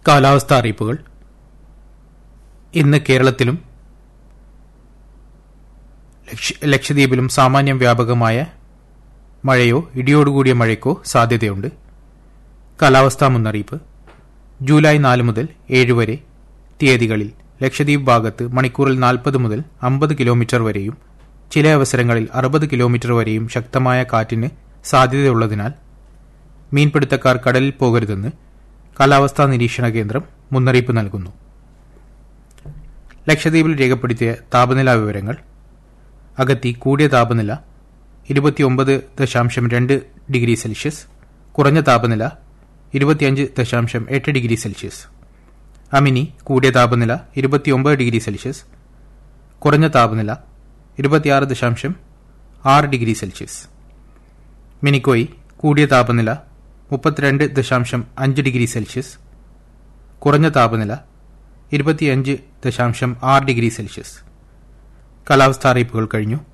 കാലാവസ്ഥാ അറിയിപ്പുകൾ ഇന്ന് കേരളത്തിലും ലക്ഷ- ലക്ഷദ്വീപിലും സാമാന്യം വ്യാപകമായ മഴയോ ഇടിയോടുകൂടിയ മഴയ്ക്കോ സാധ്യതയുണ്ട് കാലാവസ്ഥാ മുന്നറിയിപ്പ് ജൂലൈ നാല് മുതൽ ഏഴ് വരെ തീയതികളിൽ ലക്ഷദ്വീപ് ഭാഗത്ത് മണിക്കൂറിൽ നാൽപ്പത് മുതൽ അമ്പത് കിലോമീറ്റർ വരെയും ചില അവസരങ്ങളിൽ അറുപത് കിലോമീറ്റർ വരെയും ശക്തമായ കാറ്റിന് സാധ്യതയുള്ളതിനാൽ മീൻപിടുത്തക്കാർ കടലിൽ പോകരുതെന്ന് കാലാവസ്ഥാ നിരീക്ഷണ കേന്ദ്രം മുന്നറിയിപ്പ് നൽകുന്നു ലക്ഷദ്വീപിൽ രേഖപ്പെടുത്തിയ താപനില വിവരങ്ങൾ അഗത്തി കൂടിയ താപനില ഇരുപത്തിയൊമ്പത് ദശാംശം രണ്ട് ഡിഗ്രി സെൽഷ്യസ് കുറഞ്ഞ താപനില ഇരുപത്തിയഞ്ച് ദശാംശം എട്ട് ഡിഗ്രി സെൽഷ്യസ് അമിനി കൂടിയ താപനില ഇരുപത്തിയൊമ്പത് ഡിഗ്രി സെൽഷ്യസ് കുറഞ്ഞ താപനില ഇരുപത്തിയാറ് ദശാംശം ആറ് ഡിഗ്രി സെൽഷ്യസ് മിനിക്കോയി കൂടിയ താപനില മുപ്പത്തിരണ്ട് ദശാംശം അഞ്ച് ഡിഗ്രി സെൽഷ്യസ് കുറഞ്ഞ താപനില ഇരുപത്തിയഞ്ച് ദശാംശം ആറ് ഡിഗ്രി സെൽഷ്യസ് കാലാവസ്ഥാ അറിയിപ്പുകൾ കഴിഞ്ഞു